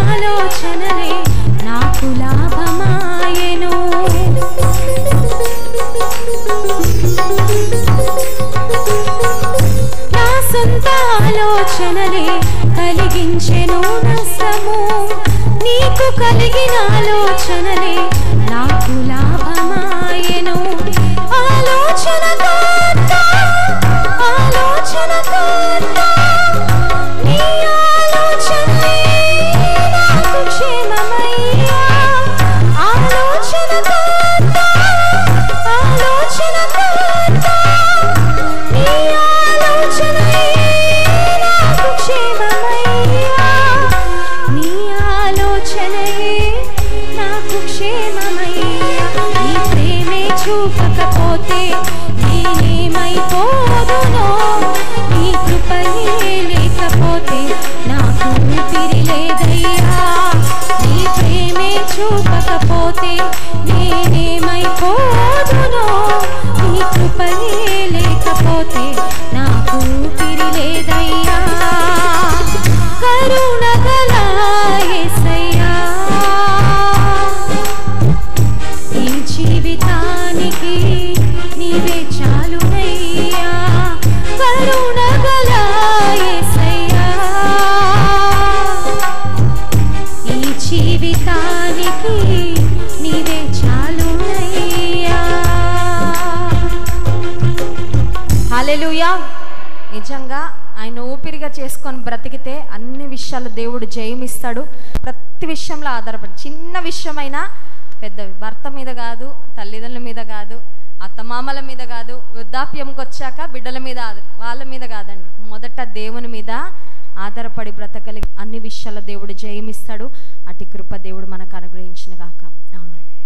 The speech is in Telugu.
ఆలోచనలే నాకు లాభమాయెను నా సొంత ఆలోచనలే కలిగించెను నష్టము నీకు కలిగిన ఆలోచనలే నాకు లాభమాయెను ఆలోచన ఆలోచన నీ ఆలోచనలే నాకు క్షేమమయ్యా ఆలోచన ఆలోచన నీ ఆలోచనలే నాకు క్షేమమయ్యా నీ ఆలోచనలే నాకు క్షేమమయ్యా నీ ప్రేమే చూపకపోతే నేనేమైపోదునో నీ కృపయే లేకపోతే నాకు ఊపిరి లేదయ్యా నీ ప్రేమే చూపకపోతే నేనేమైపోదునో నీ కృపయే లేకపోతే నాకు ఊపిరి లేదయ్యా కరుణగల యేసయ్యా ఈ జీవితానికి నీవే చాలునయ్యా కరుణగల యేసయ్యా ఈ జీవితానికి నీవే చాలునయ్యా హల్లెలూయా నిజంగా ఆయన ఊపిరిగా చేసుకొని బ్రతికితే అన్ని విషయాలు దేవుడు జయమిస్తాడు ప్రతి విషయంలో ఆధారపడి చిన్న విషయమైనా పెద్ద భర్త మీద కాదు తల్లిదండ్రుల మీద కాదు అత్తమామల మీద కాదు వృద్ధాప్యంకి వచ్చాక బిడ్డల మీద ఆధార- వాళ్ళ మీద కాదండి మొదట దేవుని మీద ఆధారపడి బ్రతకలి అన్ని విషయాల్లో దేవుడు జయమిస్తాడు అటు కృప దేవుడు మనకు అనుగ్రహించిన గాక ఆమె